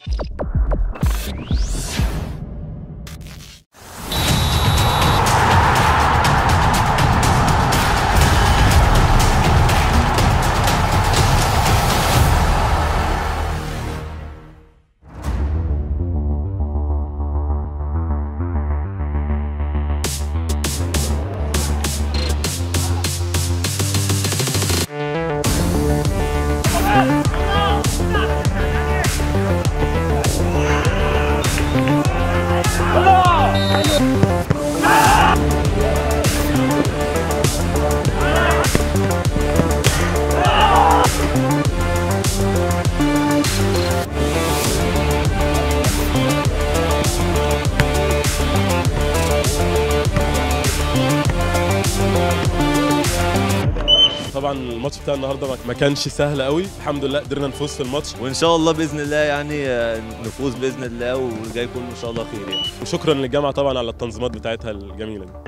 طبعا الماتش بتاع النهارده ما- ما كانش سهل قوي الحمد لله قدرنا نفوز في الماتش وان شاء الله باذن الله يعني آه، نفوز باذن الله والجاي كله ان شاء الله خير يعني وشكرا للجامعه طبعا على التنظيمات بتاعتها الجميله دي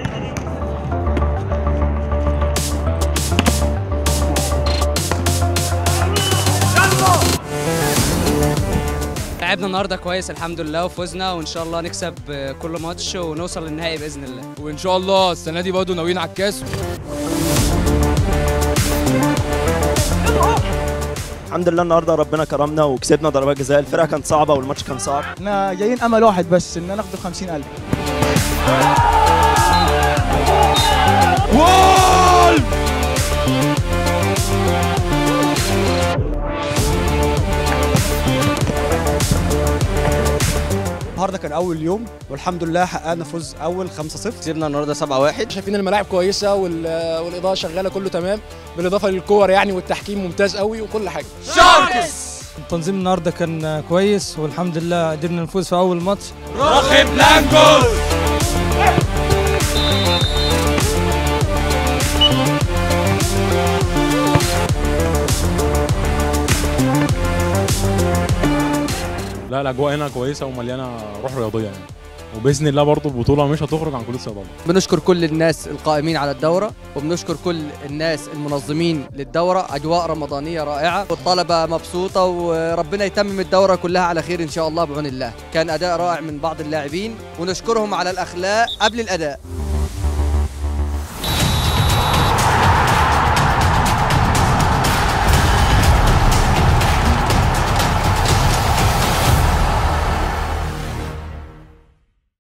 لعبنا النهارده كويس الحمد لله وفزنا وان شاء الله نكسب كل ماتش ونوصل للنهائي باذن الله وان شاء الله السنه دي برضه ناويين على الكاس الحمد لله النهارده ربنا كرمنا وكسبنا ضربات جزاء الفرقه كانت صعبه والماتش كان صعب احنا جايين امل واحد بس ان ناخد 50000 النهارده كان اول يوم والحمد لله حققنا فوز اول 5-0 كسبنا النهارده 7 1 شايفين الملاعب كويسه وال- والاضاءه شغاله كله تمام بالاضافه للكور يعني والتحكيم ممتاز قوي وكل حاجه التنظيم النهارده كان كويس والحمد لله قدرنا نفوز في اول ماتش لا الاجواء هنا كويسه ومليانه روح رياضيه يعني وباذن الله برضو البطوله مش هتخرج عن كليه الصيدله بنشكر كل الناس القائمين على الدوره وبنشكر كل الناس المنظمين للدوره اجواء رمضانيه رائعه والطلبه مبسوطه وربنا يتمم الدوره كلها على خير ان شاء الله بعون الله كان اداء رائع من بعض اللاعبين ونشكرهم على الاخلاق قبل الاداء